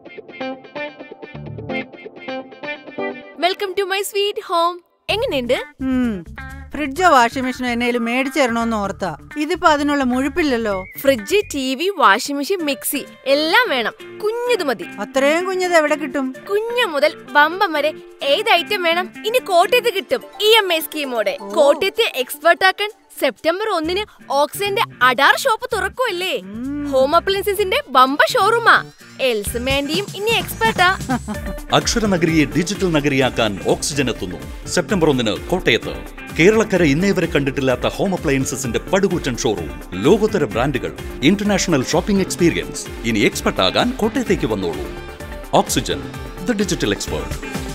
Welcome to my sweet home എങ്ങനെയുണ്ട് ഉം. ഫ്രിഡ്ജോ washing മെഷീനോ എന്നേലും മേടിച്ചു തരണോന്ന് ഓർത്താ ഇതിപ്പോ അതിനുള്ള മുഴുപ്പില്ലല്ലോ fridge T V washing machine mixie എല്ലാം വേണം കുഞ്ഞത് മതി അത്രയും കുഞ്ഞത് എവിടെ കിട്ടും കുഞ്ഞു മുതൽ വമ്പം വരെ ഏത് ഐറ്റം വേണം ഇനി കോട്ടയത്ത് കിട്ടും ഇ എം ഐ സ്കീമോടെ കോട്ടയത്തെ എക്സ്പെർട്ട് ആക്കാൻ സെപ്റ്റംബർ ഒന്നിന് ഓക്സിജന്റെ അഡാർ ഷോപ്പ് തുറക്കുമല്ലേ ഹോം അപ്ലയൻസസിന്റെ ബമ്പ ഷോറൂമാ എൽസമാൻഡിയും ഇനി എക്സ്പെർട്ടാ അക്ഷരനഗരിയെ ഡിജിറ്റൽ നഗരിയാക്കാൻ ഓക്സിജൻ എത്തുന്നു സെപ്റ്റംബർ ഒന്നിന് കോട്ടയത്ത് കേരളക്കര ഇന്നേ വരെ കണ്ടിട്ടില്ലാത്ത ഹോം അപ്ലയൻസസിന്റെ പടുകൂറ്റൻ ഷോറൂം ലോകോത്തര ബ്രാൻഡുകൾ ഇന്റർനാഷണൽ ഷോപ്പിംഗ് എക്സ്പീരിയൻസ് ഇനി എക്സ്പെർട്ട് ആകാൻ കോട്ടയത്തേക്ക് വന്നോളൂ ഓക്സിജൻ ദ ഡിജിറ്റൽ എക്സ്പേർട്ട്